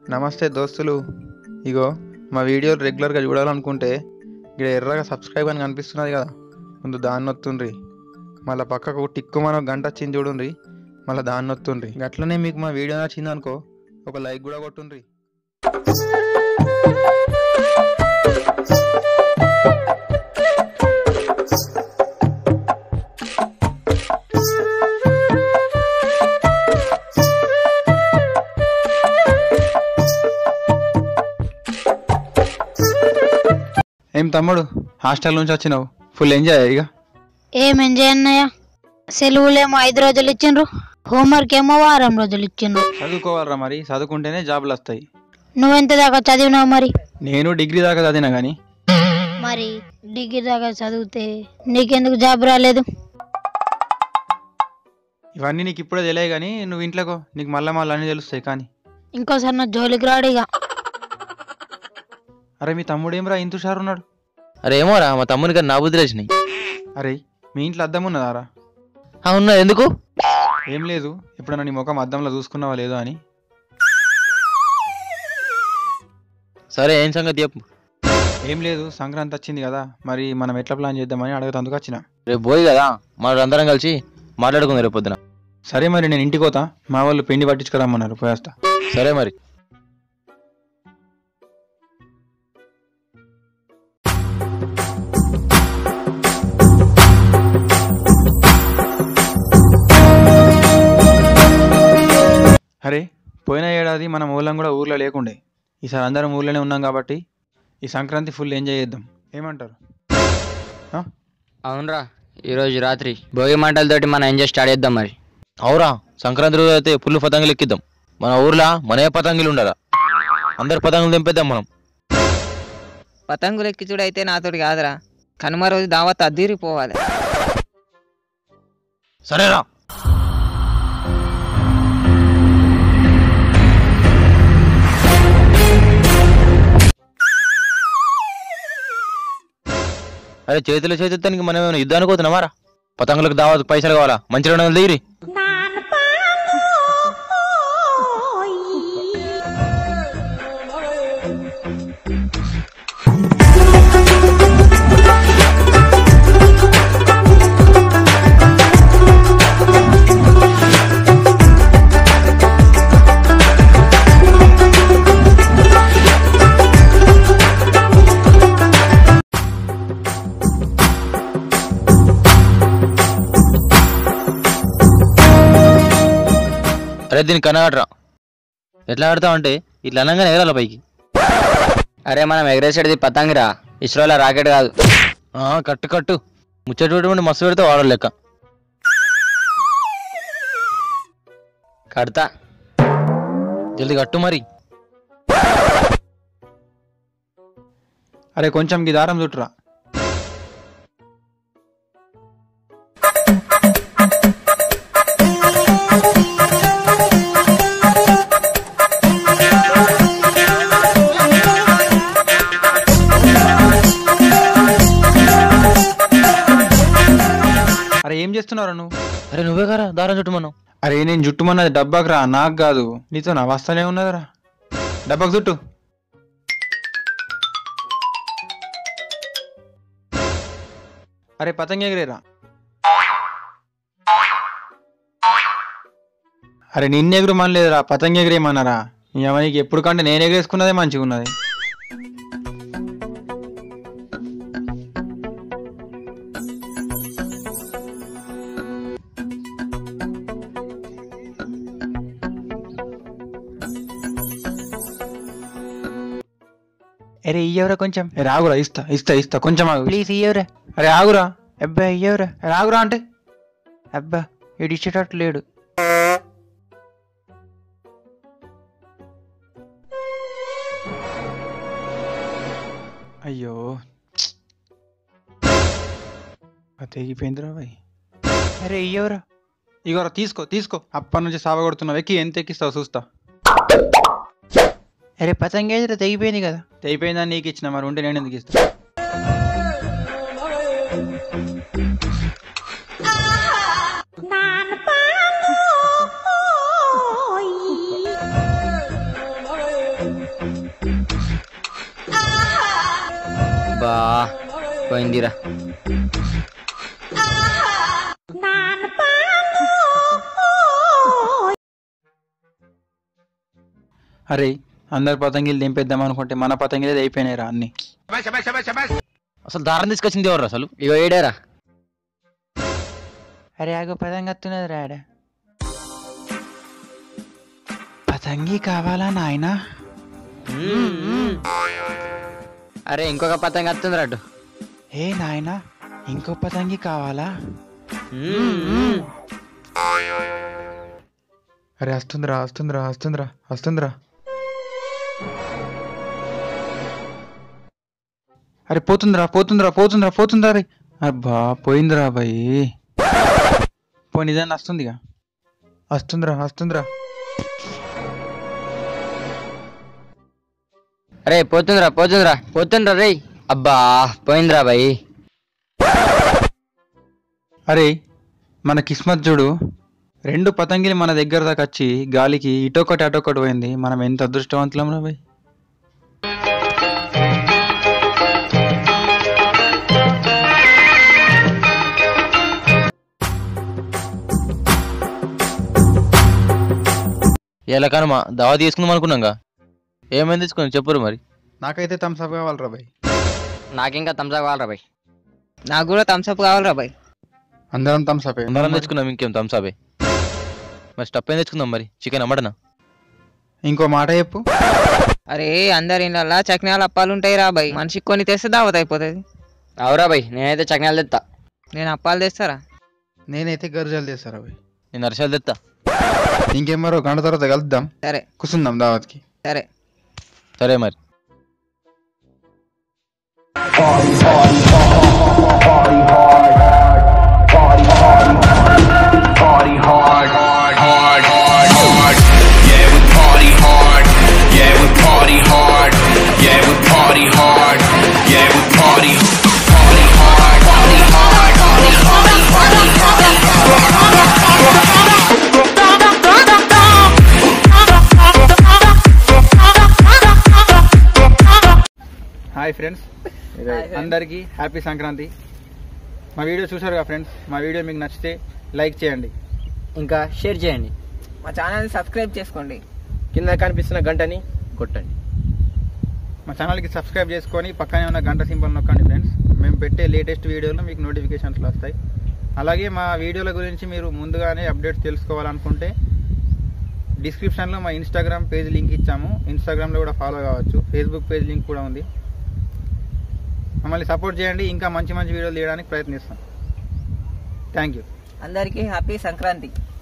నమస్తే దోస్తులు ఇగో మా వీడియోలు రెగ్యులర్గా చూడాలనుకుంటే ఇక్కడ ఎర్రగా సబ్స్క్రైబ్ అని కనిపిస్తున్నది కదా ముందు దాన్ని నొత్తుండ్రి మళ్ళీ పక్కకు టిక్కు మనం గంట వచ్చింది చూడండి మళ్ళీ దాన్ని నొత్తుండ్రి అట్లనే మీకు మా వీడియో నచ్చింది అనుకో ఒక లైక్ కూడా కొట్టుండ్రి ఏం తమ్ముడు హాస్టల్ నుంచి వచ్చినావు ఫుల్ ఎంజాయ్ ఇక ఏం ఎంజాయ్ అన్నయ్య సెలవులేమో ఐదు రోజులు ఇచ్చిండ్రు హోంవర్క్ ఏమో వారం రోజులు ఇచ్చిండ్రు చదువుకోవాలరా మరి చదువుకుంటేనే జాబులు వస్తాయి నువ్వెంత దాకా చదివినావు మరి నేను డిగ్రీ దాకా చదివినా కానీ మరి డిగ్రీ దాకా చదివితే నీకెందుకు జాబ్ రాలేదు ఇవన్నీ నీకు ఇప్పుడే తెలియదు కానీ నువ్వు ఇంట్లోకో నీకు మళ్ళీ మళ్ళీ అన్నీ తెలుస్తాయి కానీ ఇంకోసారి నా జోలికి రాడు ఇక అరే మీ తమ్ముడు ఏమరా ఇంత హుషారు ఉన్నాడు అరే ఏమోరా మా తమ్మునికి నా బుద్ధి వచ్చినాయి అరే మీ ఇంట్లో అద్దం ఉన్నదారా అవునా ఎందుకు ఏం లేదు ఎప్పుడన్నా నీ ముఖం అద్దంలో చూసుకున్నావా లేదో అని సరే ఏం సంగతి చెప్పు ఏం లేదు సంక్రాంతి వచ్చింది కదా మరి మనం ఎట్లా ప్లాన్ చేద్దామని అడగతందుకు వచ్చిన రేపు పోయి కదా మన అందరం కలిసి మాట్లాడుకుందాం రేపు పొద్దున సరే మరి నేను ఇంటికి పోతా మా వాళ్ళు పిండి పట్టించుకురమ్మన్నారు పోయేస్తా సరే మరి అరే పోయిన ఏడాది మనం ఊళ్ళం కూడా ఊర్లో లేకుండే ఈసారి అందరం ఊర్లోనే ఉన్నాం కాబట్టి ఈ సంక్రాంతి ఫుల్ ఎంజాయ్ చేద్దాం ఏమంటారు ఆ? అవునరా ఈరోజు రాత్రి భోగి మంటలతోటి మనం ఎంజాయ్ స్టార్ట్ చేద్దాం మరి అవురా సంక్రాంతి రోజు అయితే పుల్లు పతంగులు ఎక్కిద్దాం మన ఊర్లో మనమే పతంగులు ఉండాలా అందరు పతంగులు తెంపేద్దాం మనం పతంగులు ఎక్కిచుడు అయితే నాతోటి కాదురా కనుమ రోజు దావత్ అద్దీరిపోవాలి సరేరా అరే చేతిలో చేతికి మనం ఏమైనా యుద్ధానికి పోతున్నామారా పతంగులకు దావత్ పైసలు కావాలా మంచి రెండు వందలు దిగిరి అరే దీన్ని కనగట్రా ఎట్లా ఆడతావంటే ఇట్లా అనగానే ఎగరాల పైకి అరే మనం ఎగరేసేది పతంగిరా ఇస్రోలో రాకెట్ కాదు ఆ, కట్టు కట్టు ముచ్చటువంటి మస్తు పెడితే వాడరు లెక్క కడతా జల్ది కట్టు మరి అరే కొంచెం ఈ దారం చుట్టురా అరే ఏం చేస్తున్నారా నువ్వు అరే నువ్వే కరా దారం చుట్టూ మనం అరే నేను జుట్టుమన్నది డబ్బాకు రా నాకు కాదు నీతో నా వస్తానే ఉన్నదిరా డబ్బాకు చుట్టు అరే పతంగ ఎగిరేరా అరే నిన్న ఎగురమనలేదురా పతంగ ఎగిరేయమన్నారా నీకు ఎప్పుడు కంటే నేను ఎగరేసుకున్నదే మంచిగా ఉన్నది అరే ఇయ్యవరా కొంచెం అరే ఆగురా ఇస్తా ఇస్తా ఇస్తా కొంచెం ఆగు ప్లీజ్ ఇయ్యవరా అరే ఆగురా అబ్బా ఇయ్యవరా అరే ఆగురా అంటే అబ్బా ఇటు ఇచ్చేటట్టు లేడు అయ్యో తెగిపోయిందిరా భయ్ అరే ఇయ్యవరా ఇగోరా తీసుకో తీసుకో అప్పటి నుంచి సావ కొడుతున్నావు ఎక్కి ఎంత ఎక్కిస్తావు చూస్తా అరే పతంగ ఏదిరా తెగిపోయింది కదా తెగిపోయిందని నీకు ఇచ్చిన మరి ఉంటే నేను ఎందుకు ఇస్తా బా పోయిందిరా అరే అందరు పతంగిలు దింపేద్దాం అనుకుంటే మన పతంగిలే అయిపోయినాయి రా అన్ని అసలు దారం తీసుకొచ్చింది ఎవరు అసలు ఇగో ఏడారా అరే ఆగో పతంగి వస్తున్నది రాడ పతంగి కావాలా నాయనా అరే ఇంకొక పతంగి వస్తుంది రాడు ఏ నాయనా ఇంకో పతంగి కావాలా అరే వస్తుందిరా వస్తుందిరా వస్తుందిరా వస్తుందిరా అరే పోతుందిరా పోతుందిరా పోతుందిరా పోతుందిరా రే అబ్బా పోయిందిరా బాయ్ పోయి నిజాన్ని వస్తుందిగా వస్తుందిరా వస్తుందిరా అరే పోతుందిరా పోతుందిరా పోతుందిరా రే అబ్బా పోయిందిరా బాయ్ అరే మన కిస్మత్ చూడు రెండు పతంగిలు మన దగ్గర దాకా వచ్చి గాలికి ఇటొకటి అటొకటి పోయింది మనం ఎంత అదృష్టవంతులం రా బాయ్ ఇలా కానీ మా దావా తీసుకుందాం అనుకున్నాంగా ఏమైంది తీసుకుని చెప్పురు మరి నాకైతే థమ్స్అప్ కావాలి రా బాయ్ నాకింకా తమ్సా కావాలరా బాయ్ నాకు కూడా థమ్స్అప్ కావాలిరా బాయ్ అందరం థమ్స్అప్ అందరం తెచ్చుకుందాం ఇంకేం థమ్సాబే మరి స్టప్ ఏం తెచ్చుకుందాం మరి చికెన్ అమ్మడనా ఇంకో మాట చెప్పు అరే అందరి ఇళ్ళల్లో చక్నాలు అప్పాలు ఉంటాయి రా బాయ్ మనిషికి కొన్ని తెస్తే దావత్ అయిపోతుంది అవురా బాయ్ నేనైతే చక్నాలు తెత్తా నేను అప్పాలు తెస్తారా నేనైతే గర్జాలు చేస్తారా బాయ్ నేను అరిసెలు తెత్తా ఇంకేం మరో గంట తర్వాత కలుద్దాం సరే కూర్చుందాం దావత్కి సరే సరే మరి Party hard, hard, hard, hard, hard. Yeah, we party hard. Yeah, we party hard. Yeah, we party hard. Yeah, we party. Party hard, party hard, party hard, party hi friends అందరికీ హ్యాపీ సంక్రాంతి మా video చూసారుగా friends మా video మీకు నచ్చితే like చేయండి ఇంకా share చేయండి మా ఛానల్ని సబ్స్క్రైబ్ చేసుకోండి కింద కనిపిస్తున్న గంటని కొట్టండి మా ఛానల్కి సబ్స్క్రైబ్ చేసుకొని పక్కనే ఉన్న గంట సింబల్ నొక్కండి ఫ్రెండ్స్ మేము పెట్టే లేటెస్ట్ వీడియోలు మీకు నోటిఫికేషన్స్లో వస్తాయి అలాగే మా వీడియోల గురించి మీరు ముందుగానే అప్డేట్స్ తెలుసుకోవాలనుకుంటే డిస్క్రిప్షన్లో మా ఇన్స్టాగ్రామ్ పేజ్ లింక్ ఇచ్చాము ఇన్స్టాగ్రామ్లో కూడా ఫాలో కావచ్చు ఫేస్బుక్ పేజ్ లింక్ కూడా ఉంది మమ్మల్ని సపోర్ట్ చేయండి ఇంకా మంచి మంచి వీడియోలు తీయడానికి ప్రయత్నిస్తాం థ్యాంక్ యూ అందరికీ హ్యాపీ సంక్రాంతి